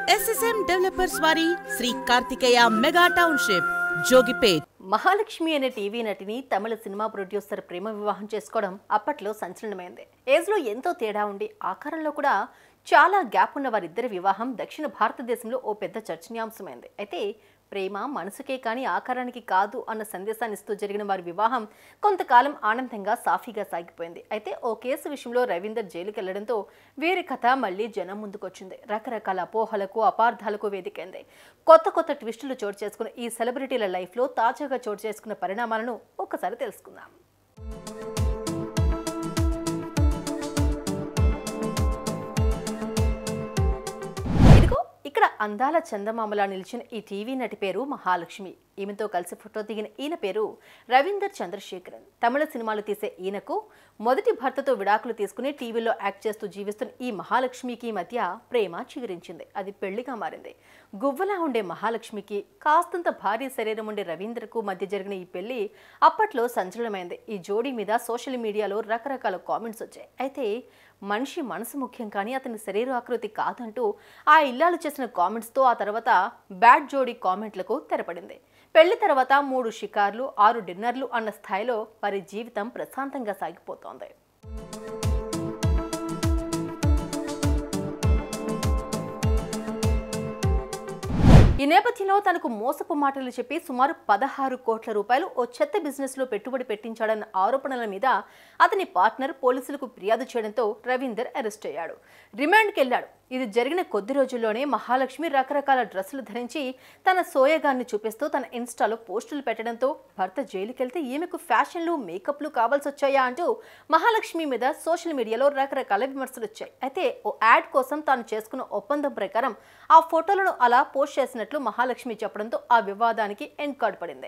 SSM developers వారి Shri Karthikeya mega township Jogipet Mahalakshmi అనే TV నటిని తమిళ సినిమా ప్రొడ్యూసర్ ప్రేమ వివాహం చేసుకోవడం అప్పట్లో సంచలనమైంది ఏజ్లో ఎంతో తేడా ఉండి ఆకారంలో కూడా చాలా గ్యాప్ ఉన్న వారిద్దరి వివాహం దక్షిణ భారతదేశంలో ఓ పెద్ద చర్చనీయాంశమైంది అయితే ప్రేమ మనసుకే కానీ ఆకారానికి కాదు అన్న సందేశాన్ని ఇస్తూ జరిగిన వారి వివాహం కొంతకాలం ఆనందంగా సాఫీగా సాగిపోయింది అయితే ఓ కేసు విషయంలో రవీందర్ జైలుకి వెళ్లడంతో వీరి కథ మళ్లీ జనం ముందుకొచ్చింది రకరకాల అపోహలకు అపార్థాలకు వేదికైంది కొత్త కొత్త ట్విస్టులు చోటు చేసుకున్న ఈ సెలబ్రిటీల లైఫ్లో తాజాగా చోటు చేసుకున్న పరిణామాలను ఒక్కసారి తెలుసుకుందాం ఇదిగో ఇక్కడ అందాల చందమామలా నిలిచిన ఈ టీవీ నటి పేరు మహాలక్ష్మి ఈమెతో కలిసి ఫోటో దిగిన ఈయన పేరు రవీందర్ చంద్రశేఖరన్ తమిళ సినిమాలు తీసే ఈయనకు మొదటి భర్తతో విడాకులు తీసుకుని టీవీలో యాక్ట్ చేస్తూ జీవిస్తున్న ఈ మహాలక్ష్మికి మధ్య ప్రేమ చిగురించింది అది పెళ్లిగా మారింది గువ్వలా ఉండే మహాలక్ష్మికి కాస్తంత భారీ శరీరం ఉండే రవీందర్కు మధ్య జరిగిన ఈ పెళ్లి అప్పట్లో సంచలనమైంది ఈ జోడీ మీద సోషల్ మీడియాలో రకరకాల కామెంట్స్ వచ్చాయి అయితే మనిషి మనసు ముఖ్యం కానీ అతని శరీరాకృతి కాదంటూ ఆ ఇల్లాలు చేసిన కామెంట్స్తో ఆ తర్వాత బ్యాడ్ జోడీ కామెంట్లకు తెరపడింది పెళ్లి తర్వాత మూడు షికార్లు ఆరు డిన్నర్లు అన్న స్థాయిలో వారి జీవితం ప్రశాంతంగా సాగిపోతోంది ఈ నేపథ్యంలో తనకు మోసపు మాటలు చెప్పి సుమారు పదహారు కోట్ల రూపాయలు ఓ చెత్త బిజినెస్ లో పెట్టుబడి పెట్టించాడన్న ఆరోపణల మీద అతని పార్ట్నర్ పోలీసులకు ఫిర్యాదు చేయడంతో రవీందర్ అరెస్ట్ అయ్యాడు రిమాండ్కి వెళ్ళాడు ఇది జరిగిన కొద్ది రోజుల్లోనే మహాలక్ష్మి రకరకాల డ్రెస్సులు ధరించి తన సోయగాన్ని చూపిస్తూ తన ఇన్స్టాలో పోస్టులు పెట్టడంతో భర్త జైలుకెళ్తే ఈమెకు ఫ్యాషన్లు మేకప్లు కావాల్సి వచ్చాయా అంటూ మహాలక్ష్మి మీద సోషల్ మీడియాలో రకరకాల విమర్శలు వచ్చాయి అయితే ఓ యాడ్ కోసం తాను చేసుకున్న ఒప్పందం ప్రకారం ఆ ఫోటోలను అలా పోస్ట్ చేసినట్లు మహాలక్ష్మి చెప్పడంతో ఆ వివాదానికి ఎండ్ కార్డ్ పడింది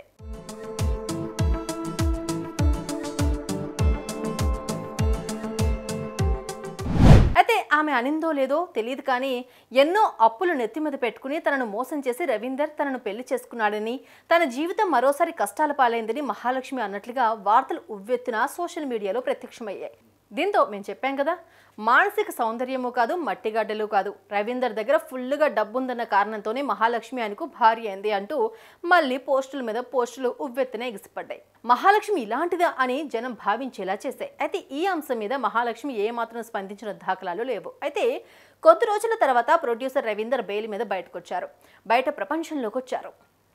అయితే ఆమె అనిందో లేదో తెలియదు కానీ ఎన్నో అప్పులు నెత్తి మీద పెట్టుకుని తనను మోసం చేసి రవీందర్ తనను పెళ్లి చేసుకున్నాడని తన జీవితం మరోసారి కష్టాల పాలైందని మహాలక్ష్మి అన్నట్లుగా వార్తలు ఉవ్వెత్తున సోషల్ మీడియాలో ప్రత్యక్షమయ్యాయి దీంతో మేము చెప్పాం కదా మానసిక సౌందర్యము కాదు మట్టిగడ్డలు కాదు రవీందర్ దగ్గర ఫుల్గా డబ్బుందన్న కారణంతోనే మహాలక్ష్మి ఆయనకు భార్య అయింది అంటూ మళ్ళీ పోస్టుల మీద పోస్టులు ఉవ్వెత్తున ఎగిసిపడ్డాయి మహాలక్ష్మి ఇలాంటిదా అని జనం భావించేలా చేశాయి అయితే ఈ అంశం మీద మహాలక్ష్మి ఏమాత్రం స్పందించిన దాఖలాలు లేవు అయితే కొద్ది రోజుల తర్వాత ప్రొడ్యూసర్ రవీందర్ బెయిల్ మీద బయటకొచ్చారు బయట ప్రపంచంలోకి వచ్చారు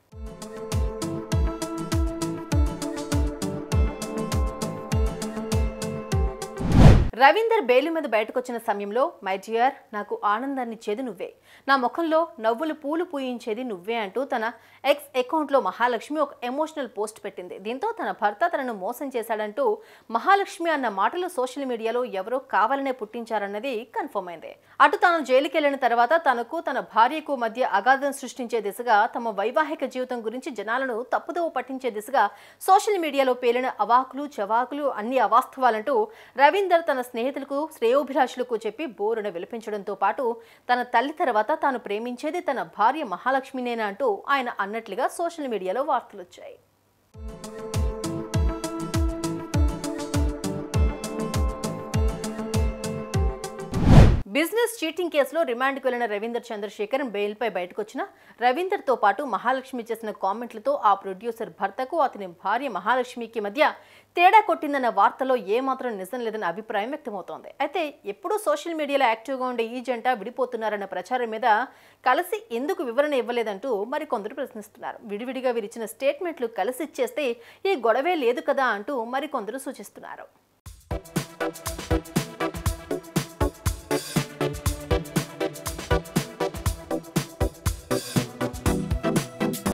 రవీందర్ బెయిల్ మీద బయటకొచ్చిన సమయంలో మై డియర్ నాకు ఆనందాన్ని ఇచ్చేది నువ్వే నా ముఖంలో నవ్వులు పూలు పూయించేది నువ్వే అంటూ తన ఎక్స్ అకౌంట్లో మహాలక్ష్మి ఒక ఎమోషనల్ పోస్ట్ పెట్టింది దీంతో తన భర్త తనను మోసం చేశాడంటూ మహాలక్ష్మి అన్న మాటలు సోషల్ మీడియాలో ఎవరో కావాలనే పుట్టించారన్నది కన్ఫర్మ్ అయింది అటు తాను జైలుకి వెళ్ళిన తర్వాత తనకు తన భార్యకు మధ్య అగాధం సృష్టించే దిశగా తమ వైవాహిక జీవితం గురించి జనాలను తప్పుదోవ పట్టించే దిశగా సోషల్ మీడియాలో పేలిన అవాకులు చవాకులు అన్ని అవాస్తవాలంటూ రవీందర్ తన స్నేహితులకు శ్రేయోభిలాషులకు చెప్పి బోరున విలపించడంతో పాటు తన తల్లి తర్వాత తాను ప్రేమించేది తన భార్య మహాలక్ష్మినేనా అంటూ ఆయన అన్నట్లుగా సోషల్ మీడియాలో వార్తలు వచ్చాయి బిజినెస్ చీటింగ్ కేసులో రిమాండ్కు వెళ్లిన రవీందర్ చంద్రశేఖర్ బెయిల్పై బయటకొచ్చిన రవీందర్తో పాటు మహాలక్ష్మి చేసిన కామెంట్లతో ఆ ప్రొడ్యూసర్ భర్తకు అతని భార్య మహాలక్ష్మికి మధ్య తేడా కొట్టిందన్న వార్తలో ఏమాత్రం నిజం లేదన్న అభిప్రాయం వ్యక్తమవుతోంది అయితే ఎప్పుడూ సోషల్ మీడియాలో యాక్టివ్గా ఉండే ఈ జంట విడిపోతున్నారన్న ప్రచారం మీద కలిసి ఎందుకు వివరణ ఇవ్వలేదంటూ మరికొందరు ప్రశ్నిస్తున్నారు విడివిడిగా వీరిచ్చిన స్టేట్మెంట్లు కలిసి ఇచ్చేస్తే ఈ గొడవే లేదు కదా అంటూ మరికొందరు సూచిస్తున్నారు